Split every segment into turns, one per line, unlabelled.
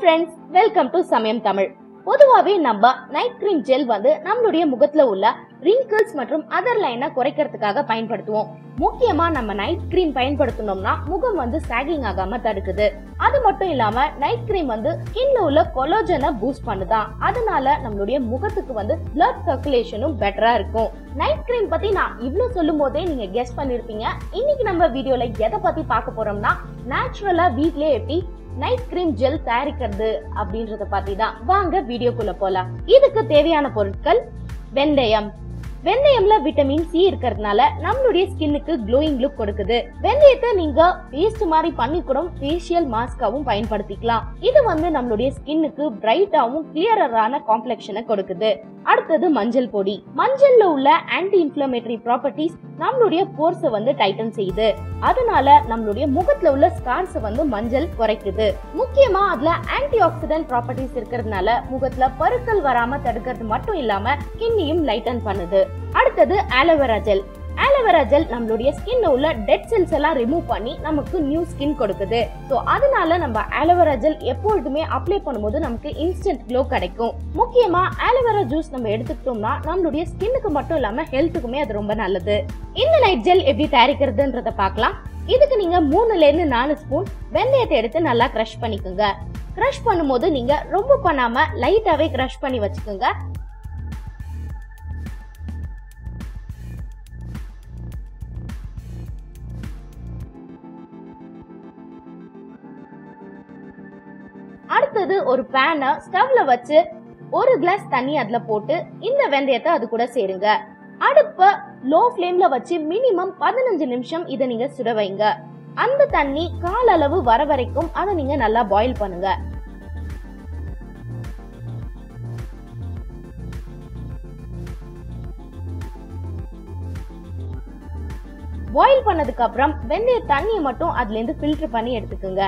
friends welcome to சமயம் தமிழ் பொதுவாவே நம்ம நைட் கிரீம் ஜெல் வந்து நம்மளுடைய முகத்துல உள்ள ரிங்கிள்ஸ் மற்றும் அதர் லைனை குறைக்கிறதுக்காக பயன்படுத்துவோம் முக்கியமா நம்ம நைட் கிரீம் பயன்படுத்தணும்னா முகம் வந்து சாகிங் ஆகாம தடுக்குது அது மட்டும் இல்லாம நைட் கிரீம் வந்து ஸ்கின்ல உள்ள கொலோஜனை பூஸ்ட் பண்ணுதான் அதனால நம்மளுடைய முகத்துக்கு வந்து பிளட் சர்க்குலேஷனும் பெட்டரா இருக்கும் நைட் கிரீம் பத்தி நான் இவ்ளோ சொல்லும் போதே நீங்க கெஸ் பண்ணிருப்பீங்க இன்னைக்கு நம்ம வீடியோல எதை பத்தி பார்க்க போறோம்னா நேச்சுரலா வீட்லயே எப்படி நைட் கிரீம் ஜெல் தயாரிக்கிறது அப்படின்றத பத்தி தான் வாங்க வீடியோக்குள்ள போலாம் இதுக்கு தேவையான பொருட்கள் வெந்தயம் வெந்தயம்ல விட்டமின் சி இருக்கிறதுனால நம்மளுடைய ஸ்கின்னுக்கு க்ளோயிங் லுக் கொடுக்குது வெந்தயத்தை நீங்க பேஸ்ட் மாதிரி பண்ணி கூட ஃபேஷியல் மாஸ்காவும் பயன்படுத்திக்கலாம் இது வந்து நம்மளுடைய ஸ்கின்னுக்கு பிரைட்டாவும் கிளியரான காம்ப்ளெக்ஷனை கொடுக்குது அடுத்தது மஞ்சள் பொடி மஞ்சள்ல உள்ள ஆன்டி இன்ஃபிளமேட்டரி ப்ராப்பர்ட்டிஸ் நம்மளுடைய போர்ஸை வந்து டைட்டன் செய்யுது அதனால நம்மளுடைய முகத்துல உள்ள ஸ்கார்ஸ் வந்து மஞ்சள் குறைக்குது முக்கியமா அதுல ஆன்டி ஆக்சிடென்ட் ப்ராப்பர்ட்டிஸ் இருக்கிறதுனால முகத்துல பருக்கள் வராம தடுக்கிறது மட்டும் இல்லாம ஸ்கின்னையும் லைட்டன் பண்ணுது அடுத்தது ஆலோவேரா ஜெல் ஆலோவேரா ஜெல் நம்மளுடைய ஸ்கின்ல உள்ள டெட் செல்ஸ் எல்லாம் ரிமூவ் பண்ணி நமக்கு நியூ ஸ்கின் கொடுக்குது ஸோ அதனால நம்ம ஆலோவேரா ஜெல் எப்பொழுதுமே அப்ளை பண்ணும்போது நமக்கு இன்ஸ்டன்ட் க்ளோ கிடைக்கும் முக்கியமா ஆலோவேரா ஜூஸ் நம்ம எடுத்துக்கிட்டோம்னா நம்மளுடைய ஸ்கின்னுக்கு மட்டும் இல்லாம ஹெல்த்துக்குமே அது ரொம்ப நல்லது இந்த நைட் ஜெல் எப்படி தயாரிக்கிறதுன்றத பார்க்கலாம் இதுக்கு நீங்க மூணுல இருந்து நாலு ஸ்பூன் வெந்தயத்தை எடுத்து நல்லா க்ரஷ் பண்ணிக்கோங்க க்ரஷ் பண்ணும்போது நீங்க ரொம்ப பண்ணாம லைட்டாவே க்ரஷ் பண்ணி வச்சுக்கோங்க அடுத்தது ஒரு பேனை ஸ்டவ்ல வச்சு ஒரு கிளாஸ் தண்ணி அதுல போட்டு இந்த வெந்தயத்தை அது கூட சேருங்க அடுப்ப லோ ஃப்ளேம்ல வச்சு மினிமம் பதினஞ்சு நிமிஷம் இதை நீங்க சுட வைங்க அந்த தண்ணி கால் அளவு வர வரைக்கும் அதை நீங்க நல்லா பாயில் பண்ணுங்க பாயில் பண்ணதுக்கு அப்புறம் வெந்தய தண்ணியை மட்டும் அதுல இருந்து ஃபில்டர் பண்ணி எடுத்துக்கோங்க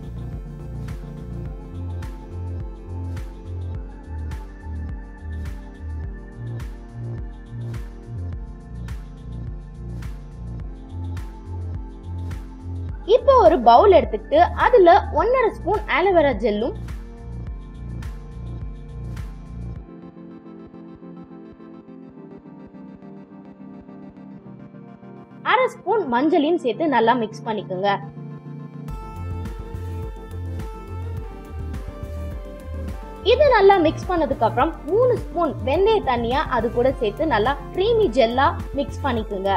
இப்போ ஒரு பவுல் எடுத்துக்கிட்டு அதுல ஒன்னரை ஸ்பூன் ஆலோவேரா ஜெல்லும் அரை ஸ்பூன் மஞ்சளையும் சேர்த்து நல்லா மிக்ஸ் பண்ணிக்கோங்க இது நல்லா மிக்ஸ் பண்ணதுக்கு அப்புறம் மூணு ஸ்பூன் வெந்தய தண்ணியா அது கூட சேர்த்து நல்லா க்ரீமி ஜெல்லா மிக்ஸ் பண்ணிக்கோங்க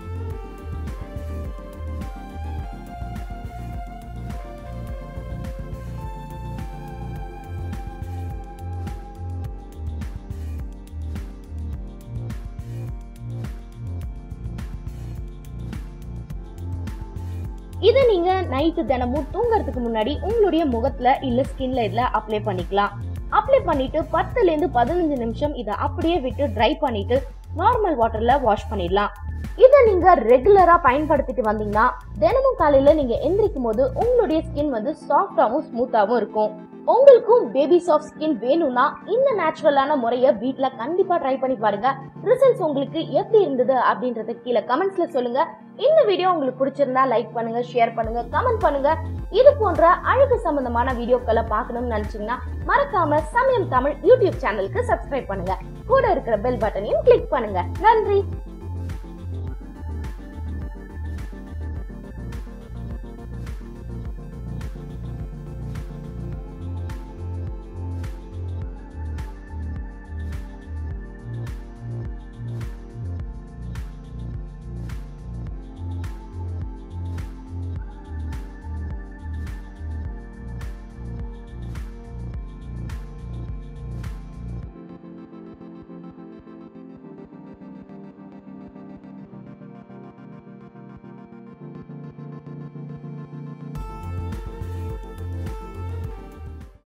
இதை நீங்க நைட்டு தினமும் தூங்குறதுக்கு முன்னாடி உங்களுடைய முகத்துல இல்ல ஸ்கின்ல இதுல அப்ளை பண்ணிக்கலாம் அப்ளை பண்ணிட்டு பத்துல இருந்து பதினஞ்சு நிமிஷம் இதை அப்படியே விட்டு ட்ரை பண்ணிட்டு நார்மல் வாட்டர்ல வாஷ் பண்ணிடலாம் இதை நீங்க ரெகுலரா பயன்படுத்திட்டு வந்தீங்கன்னா தினமும் காலையில நீங்க எந்திரிக்கும் போது உங்களுடைய ஸ்கின் வந்து சாஃப்டாவும் ஸ்மூத்தாவும் இருக்கும் உங்களுக்கும் பேபி சாஃப்ட் ஸ்கின் வேணும்னா இந்த நேச்சுரலான முறையை வீட்ல கண்டிப்பா ட்ரை பண்ணி பாருங்க ரிசல்ட்ஸ் உங்களுக்கு எப்படி இருந்தது அப்படின்றத கீழே கமெண்ட்ஸ்ல சொல்லுங்க இந்த வீடியோ உங்களுக்கு பிடிச்சிருந்தா லைக் பண்ணுங்க ஷேர் பண்ணுங்க கமெண்ட் பண்ணுங்க இது போன்ற அழகு சம்பந்தமான வீடியோக்களை பார்க்கணும்னு நினைச்சீங்கன்னா மறக்காம சமயம் தமிழ் யூடியூப் சேனலுக்கு சப்ஸ்கிரைப் பண்ணுங்க கூட இருக்கிற பெல் பட்டனையும் கிளிக் பண்ணுங்க நன்றி